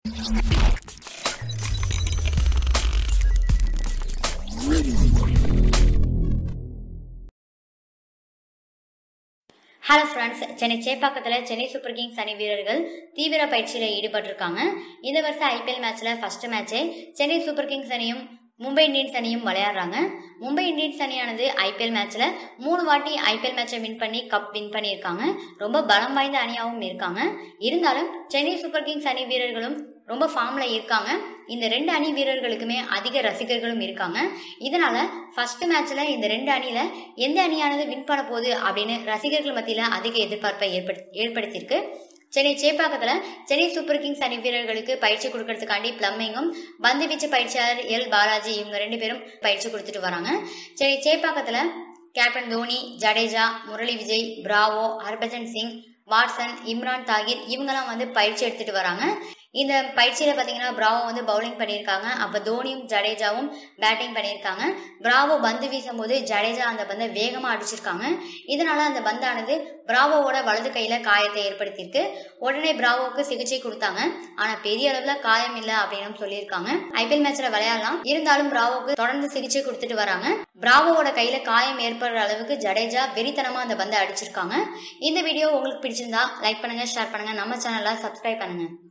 hello friends Chennai சேப்பாக்கத்தில் Chennai Super Kings அணி வீரர்கள் தீவிர பயிற்சியில் ஈடுபட்டிருக்காங்க இந்த வருஷம் ஐபிஎல் மேட்ச்சில் ஃபர்ஸ்ட் மேட்ச்சே சென்னை சூப்பர் கிங்ஸ் அணியும் மும்பை இந்தியன்ஸ் அணியும் விளையாடுறாங்க மும்பை இந்தியன்ஸ் அணியானது ஐபிஎல் மேட்ச்சில் மூணு வாட்டி ஐபிஎல் மேட்சை வின் பண்ணி கப் வின் பண்ணியிருக்காங்க ரொம்ப பலம் வாய்ந்த அணியாகவும் இருக்காங்க இருந்தாலும் சென்னை சூப்பர் கிங்ஸ் அணி வீரர்களும் ரொம்ப ஃபார்மில் இருக்காங்க இந்த ரெண்டு அணி வீரர்களுக்குமே அதிக ரசிகர்களும் இருக்காங்க இதனால ஃபர்ஸ்ட் மேட்ச்ல இந்த ரெண்டு அணியில எந்த அணியானது வின் பண்ண போகுது அப்படின்னு ரசிகர்கள் மத்தியில அதிக எதிர்பார்ப்பை ஏற்படுத்தி ஏற்படுத்தியிருக்கு சென்னை சேப்பாக்கத்தில் சென்னை சூப்பர் கிங்ஸ் அணி வீரர்களுக்கு பயிற்சி கொடுக்கறதுக்காண்டி பிளம்பிங்கும் பந்து வீச்சு பயிற்சியாளர் எல் பாலாஜி இவங்க ரெண்டு பேரும் பயிற்சி கொடுத்துட்டு வராங்க சென்னை சேப்பாக்கத்தில் captain Dhoni Jadeja Murali Vijay Bravo Harbhajan Singh Watson Imran Tahir இவங்கெல்லாம் வந்து பயிற்சி எடுத்துட்டு வராங்க இந்த பயிற்சியில் பார்த்தீங்கன்னா பிராவோ வந்து பவுலிங் பண்ணியிருக்காங்க அப்போ தோனியும் ஜடேஜாவும் பேட்டிங் பண்ணியிருக்காங்க பிராவோ பந்து வீசும்போது ஜடேஜா அந்த பந்தை வேகமாக அடிச்சிருக்காங்க இதனால அந்த பந்தானது பிராவோவோட வலது கையில் காயத்தை ஏற்படுத்தியிருக்கு உடனே பிராவோவுக்கு சிகிச்சை கொடுத்தாங்க ஆனால் பெரிய அளவில் காயம் இல்லை அப்படின்னு சொல்லியிருக்காங்க ஐபிஎல் மேட்ச்ல விளையாடலாம் இருந்தாலும் பிராவோவுக்கு தொடர்ந்து சிகிச்சை கொடுத்துட்டு வராங்க பிராவோவோட கையில் காயம் ஏற்படுற அளவுக்கு ஜடேஜா வெறித்தனமாக அந்த பந்தை அடிச்சிருக்காங்க இந்த வீடியோ உங்களுக்கு பிடிச்சிருந்தா லைக் பண்ணுங்க ஷேர் பண்ணுங்க நம்ம சேனலை சப்ஸ்கிரைப் பண்ணுங்க